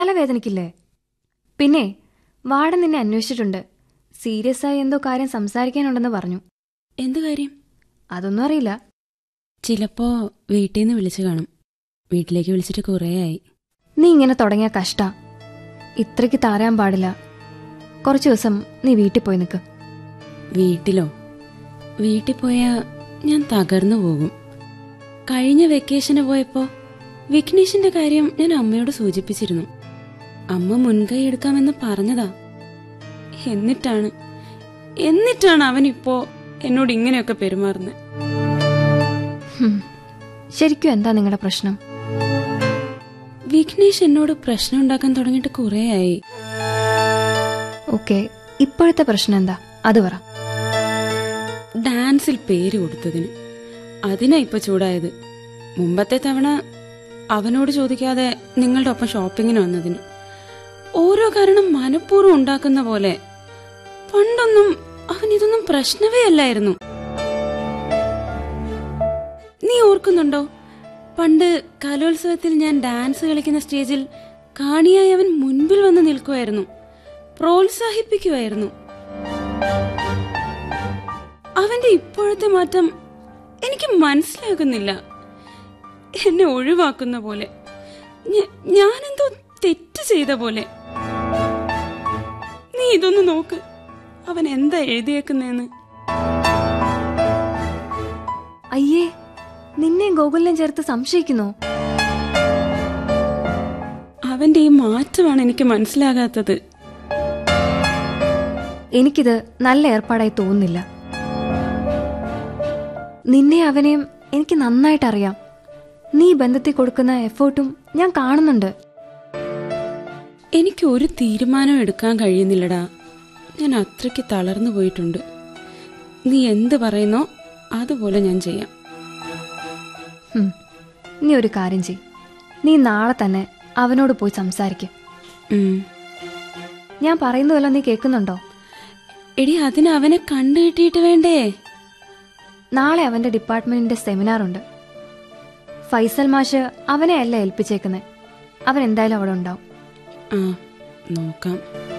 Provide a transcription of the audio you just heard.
തലവേദനിക്കില്ലേ പിന്നെ വാർഡൻ നിന്നെ അന്വേഷിച്ചിട്ടുണ്ട് സീരിയസ് ആയി എന്തോ കാര്യം സംസാരിക്കാനുണ്ടെന്ന് പറഞ്ഞു എന്ത് കാര്യം അതൊന്നും അറിയില്ല ചിലപ്പോ വീട്ടിൽ നിന്ന് വിളിച്ചു കാണും വീട്ടിലേക്ക് വിളിച്ചിട്ട് കുറേയായി നീ ഇങ്ങനെ തുടങ്ങിയ കഷ്ട ഇത്രയ്ക്ക് താരാൻ പാടില്ല കുറച്ചു ദിവസം നീ വീട്ടിൽ പോയി നിൽക്ക് വീട്ടിലോ വീട്ടിൽ പോയാ ഞാൻ തകർന്നു പോകും കഴിഞ്ഞ വെക്കേഷന് പോയപ്പോ വിഘ്നേഷിന്റെ കാര്യം ഞാൻ അമ്മയോട് സൂചിപ്പിച്ചിരുന്നു അമ്മ മുൻകൈ എടുക്കാമെന്ന് പറഞ്ഞതാ എന്നിട്ടാണ് എന്നിട്ടാണ് അവൻ ഇപ്പോ എന്നോട് ഇങ്ങനെയൊക്കെ പെരുമാറുന്നത് ഹും. ശരിക്കും എന്താ നിങ്ങളുടെ പ്രശ്നം വിഘ്നേഷ് എന്നോട് പ്രശ്നം ഉണ്ടാക്കാൻ തുടങ്ങിയിട്ട് കുറേയായി ഓക്കെ ഇപ്പോഴത്തെ പ്രശ്നം എന്താ അത് പറ ഡാൻസിൽ പേര് കൊടുത്തതിന് അതിനാ ഇപ്പൊ ചൂടായത് മുമ്പത്തെ തവണ അവനോട് ചോദിക്കാതെ നിങ്ങളുടെ ഒപ്പം ഷോപ്പിങ്ങിന് വന്നതിന് ഓരോ കാരണം മനഃപൂർവ്വം ഉണ്ടാക്കുന്ന പോലെ പണ്ടൊന്നും അവൻ ഇതൊന്നും പ്രശ്നമേ അല്ലായിരുന്നു നീ ഓർക്കുന്നുണ്ടോ പണ്ട് കലോത്സവത്തിൽ ഞാൻ ഡാൻസ് കളിക്കുന്ന സ്റ്റേജിൽ കാണിയായി അവൻ മുൻപിൽ വന്ന് നിൽക്കുമായിരുന്നു പ്രോത്സാഹിപ്പിക്കുമായിരുന്നു അവന്റെ ഇപ്പോഴത്തെ മാറ്റം എനിക്ക് മനസ്സിലാകുന്നില്ല എന്നെ ഒഴിവാക്കുന്ന പോലെ ഞ- ഞാനെന്തോ തെറ്റ് ചെയ്ത പോലെ നീ ഇതൊന്ന് നോക്ക് അവൻ എന്താ എഴുതിയേക്കുന്നേന്ന് അയ്യേ നിന്നെയും ഗോകുലിനെയും ചേർത്ത് സംശയിക്കുന്നോ അവന്റെ ഈ മാറ്റമാണ് എനിക്ക് മനസ്സിലാകാത്തത് എനിക്കിത് നല്ല ഏർപ്പാടായി തോന്നുന്നില്ല നിന്നെ അവനെയും എനിക്ക് നന്നായിട്ട് അറിയാം നീ ബന്ധത്തിൽ കൊടുക്കുന്ന എഫേർട്ടും ഞാൻ കാണുന്നുണ്ട് എനിക്ക് ഒരു തീരുമാനം എടുക്കാൻ കഴിയുന്നില്ലടാ ഞാൻ അത്രയ്ക്ക് തളർന്നു പോയിട്ടുണ്ട് നീ എന്ത് പറയുന്നോ അതുപോലെ ഞാൻ ചെയ്യാം ഹും. നീ ഒരു കാര്യം ചെയ് നീ നാളെ തന്നെ അവനോട് പോയി സംസാരിക്ക് ഉം. ഞാൻ പറയുന്നതെല്ലാം നീ കേൾക്കുന്നുണ്ടോ എടി അതിന് അവനെ കണ്ടു കിട്ടിയിട്ട് വേണ്ടേ നാളെ അവന്റെ ഡിപ്പാർട്ട്മെന്റിന്റെ സെമിനാർ ഉണ്ട് ഫൈസൽ മാഷ് അവനെ അല്ല ഏൽപ്പിച്ചേക്കുന്നത് അവൻ എന്തായാലും അവിടെ ഉണ്ടാവും ആ നോക്കാം